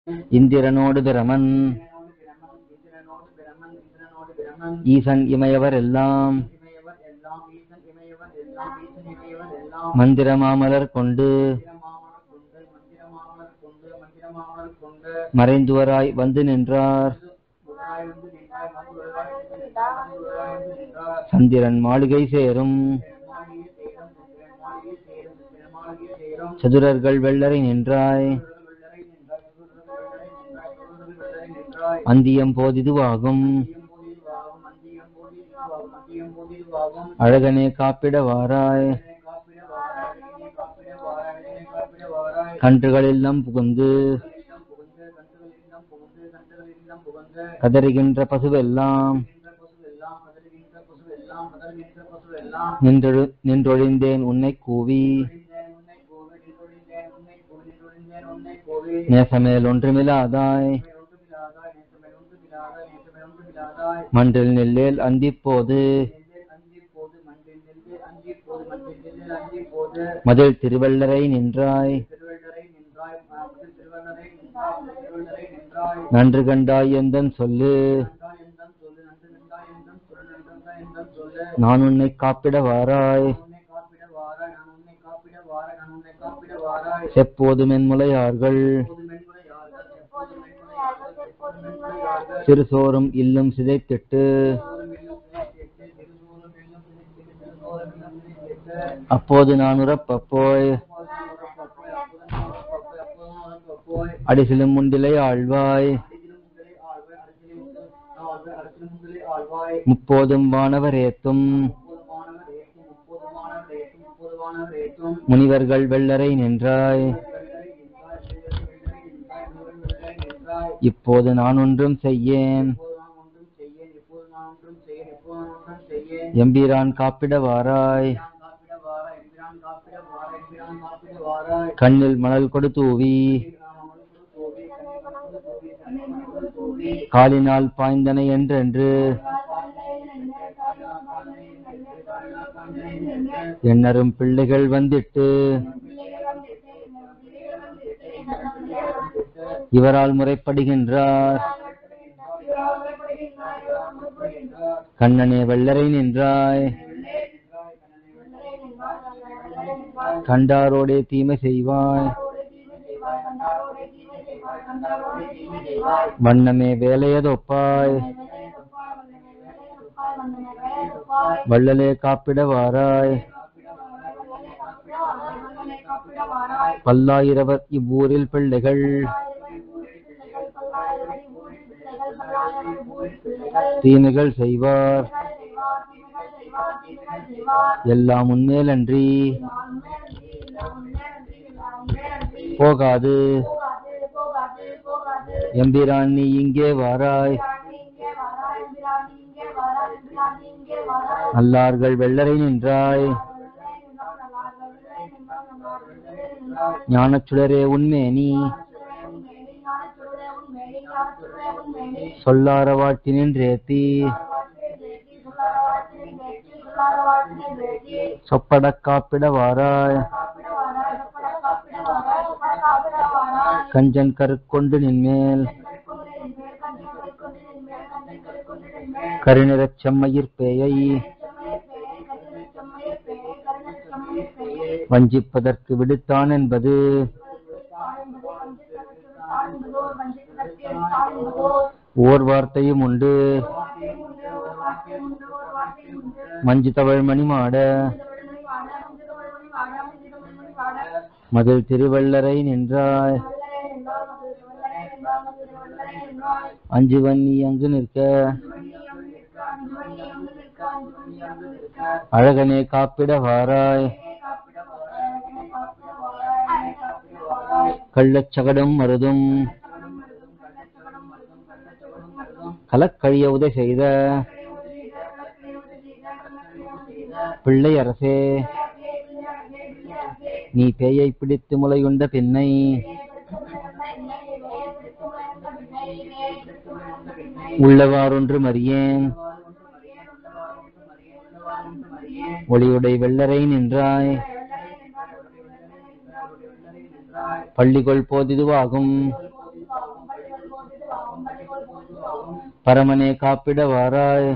இந்திரனோடு பிரமன் இந்திரனோடு பிரமன் இந்திரனோடு பிரமன் இந்திரனோடு பிரமன் ஈசன் இமையவர் எல்லாம் இமையவர் எல்லாம் ஈசன் இமையவர் எல்லாம் ஈசன் இமையவர் எல்லாம் மந்திரமாமலர் கொண்டு மந்திரமாமலர் கொண்டு மந்திரமாமலர் கொண்டு மந்திரமாமலர் கொண்டு மறைந்துவராய் வந்து நின்றார் உருவாய் வந்து நின்றாய் வந்து உருவாய் வந்து நின்றாய் வந்து உருவாய் வந்து நின்றார் சந்திரன் மாளிகை சேரும் பெருமாளிகை சேரும் பெருமாளிகை சேரும் பெருமாளிகை சேரும் சதுரர்கள் வெள்ளரை நின்றாய் வெள்ளரை நின்றாய் வெள்ளரை நின்றாய் வெள்ளரை நின்றாய் அந்தியம் போதிதுவாகும் போதிதுவாகும் மந்தியம் போதிதுவாகும் மந்தியம் போதிதுவாகும் அழகனே காப்பிட வாராய் காப்பிட வாராய் காப்பிட வாராய் காப்பிட வாராய் கன்றுகளெல்லாம் புகுந்து இல்லம் புகுந்து கன்றுகள் இல்லம் புகுந்து கன்றுகள் இல்லம் புகுந்து கதறுகின்ற பசுவெல்லாம் கதறுகின்ற பசுவெல்லாம் கதறுகின்ற பசுவெல்லாம் கதறுகின்ற பசுவெல்லாம் நின்றொழு நின்றொழிந்தேன் உன்னை கூவி ஒழிந்தேன் உன்னை கோவி நின்றொழிந்தேன் உன்னை கோவி நின்றொழிந்தேன் உன்னை கோவி நேசமேல் ஒன்றுமில்லாதாய் ஒன்றுமில்லாதாய் நேசமே ஒன்றுமில்லாதாய் நேசமே ஒன்றுமில்லாதாய் மன்றில் நெல்லேல் அந்திப்போது நெல்லில் அஞ்சி போது மண்டில் நெல்லில் அஞ்சி போது மண்டில் நெல்லில் அஞ்சி போது மதில் திருவள்ளரை நின்றாய் திருவள்ளரை நின்றாய் முதல் திருவள்ளரை நின்றாய் திருவள்ளரை நின்றாய் நன்று கண்டாய் எந்தன் சொல்லு நன்றாய் என்றும் சொல்லு நன்று நன்றாய் என்றும் சொல்லு நன்றாய் என்றும் சொல்லு நான் உன்னை காப்பிட வாராய் உன்னை காப்பிட வாராய் நான் உன்னை காப்பிட வாராய் நான் உன்னை காப்பிட வாராய் செப்போதும் என் முளையார்கள் எப்போது மென்முறையார்கள் எப்போது மென்முறையார்கள் எப்போது மென்முறையார்கள் சிறுசோறும் இல்லும் சிதைத்திட்டு சோறும் வெல்லும் சிதைத்திட்டு திருசோறும் வெல்லும் சிதைத்திட்டு திருசோறும் வெல்லும் சிதைத்திட்டு அப்போது நான் உறப்பப்போய் அப்போது நான் உறப்பப்போய் அப்போது நான் உறப்பப்போய் அப்போது நான் உறப்பப்போய் அடிசிலும் முண்டிலை ஆழ்வாய் அடிசிலும் உங்களை ஆழ்வாய் அடிசிலும் ஆழ்வாய் அடிசிலும் உங்களை ஆழ்வாய் முப்போதும் வானவர் ஏத்தும் முப்போதுமானவர் ஏற்றும் முப்போதுமானவர் ஏற்றும் முப்போதுமானவர் ஏற்றும் முனிவர்கள் வெள்ளரை நின்றாய் வெள்ளரை நின்றாய் வெள்ளரை நின்றாய் வெள்ளரை நின்றாய் இப்போது நான் ஒன்றும் செய்யேன் இப்போது நான் ஒன்றும் செய்யேன் இப்போது நான் ஒன்றும் செய்யேன் இப்போது நான் ஒன்றும் செய்யேன் எம்பிரான் காப்பிட வாராய் எம்பிரான் காப்பிட வாராய் எம்பிரான் காப்பிட வாராய் எம்பிரான் காப்பிட வாராய் கண்ணில் மணல் கொடு தூவி தூவி தூவி தூவி தூவி காலினால் பாய்ந்தனை என்றென்று எண்ணரும் பிள்ளைகள் வந்திட்டு இவரால் முறைப்படுகின்றார் கண்ணனே வெள்ளரை நின்றாய் கண்டாரோடே தீமை செய்வாய் வண்ணமே வேலையதொப்பாய் வள்ளலே காப்பிட வாராய் பல்லாயிரவர் இவ்வூரில் பிள்ளைகள் தீமைகள் செய்வார் எல்லாம் உன்மேலன்றி போகாது எம்பிரான் நீ இங்கே வாராய் நல்லார்கள் வெள்ளரை நின்றாய் ஞானச்சுடரே உண்மேனி சொல்லார வாட்டி நின்றேத்தி சொப்பட காப்பிட வாராய் கஞ்சன் கருக்கொண்டு நின்மேல் கருநிறச் செம்மையிற் பேயை வஞ்சிப்பதற்கு விடுத்தான் என்பது ஓர் வார்த்தையும் உண்டு மஞ்சு தவழ் மணி மாட மதில் திருவள்ளரை நின்றாய் அஞ்சுவன் நீ அங்கு நிற்க அழகனே காப்பிட வாராய் கள்ளச்சகடம் மருதும் கலக்கழிய உதை செய்த பிள்ளை அரசே நீ பேயை பிடித்து முளையுண்ட பின்னை உள்ளவாறொன்று மறியேன் ஒளியுடை வெள்ளரை நின்றாய் பள்ளிகொள் போதிதுவாகும் பரமனே காப்பிட வாராய்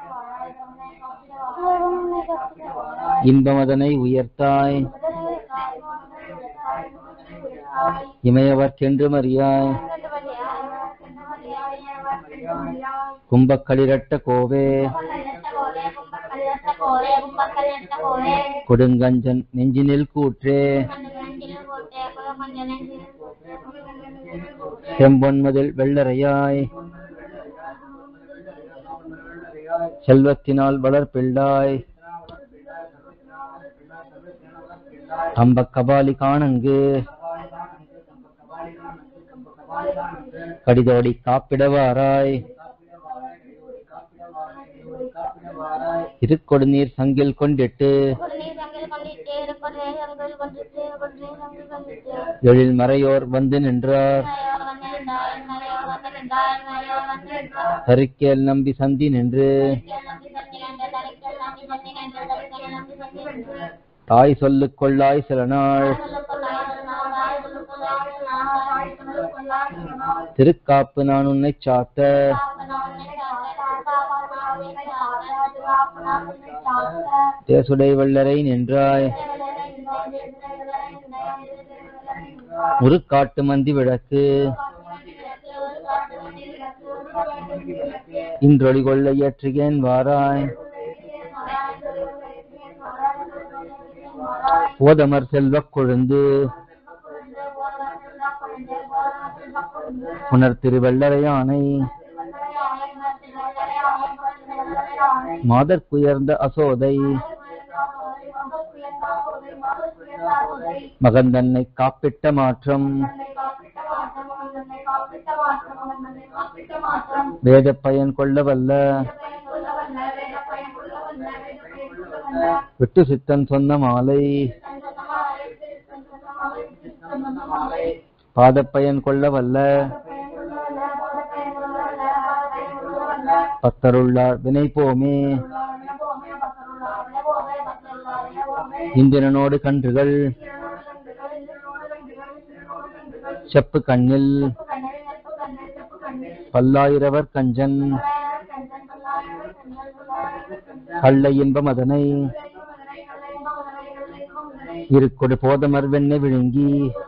இன்பமதனை உயர்த்தாய் இமையவர்க்கென்று மறியாய் கும்பக்களிரட்ட கோவே கொடுங்கஞ்சன் நெஞ்சினில் கூற்றே செம்பொன்மதில் வெள்ளரையாய் செல்வத்தினால் வளர்ப்பிள்ளாய் கம்ப கபாலி காணங்கு கடிதோடி காப்பிடவாராய் திருக்கொடுநீர் சங்கில் கொண்டிட்டு எழில் மறையோர் வந்து நின்றார் கருக்கேல் நம்பி சந்தி நின்று தாய் சொல்லுக் கொள்ளாய் சில நாள் திருக்காப்பு நான் உன்னை சாத்த தேசுடை வள்ளரை நின்றாய் முறுக்காட்டு மந்தி விளக்கு இன்றொளி கொள்ள இயற்றுகேன் வாராய் போதமர் செல்வக் கொழுந்து புனர் திருவள்ளரையானை மாதற்குயர்ந்த அசோதை மகந்தன்னை காப்பிட்ட மாற்றம் வேத பயன் கொள்ள வல்ல விட்டு சித்தன் சொன்ன மாலை பாதப்பயன் கொள்ள வல்ல பத்தருள்ளார் வினை போமே இந்திரனோடு கன்றுகள் செப்பு கண்ணில் பல்லாயிரவர் கஞ்சன் கள்ள இன்பம் அதனை இருக்கொடு போதமர் வெண்ணை விழுங்கி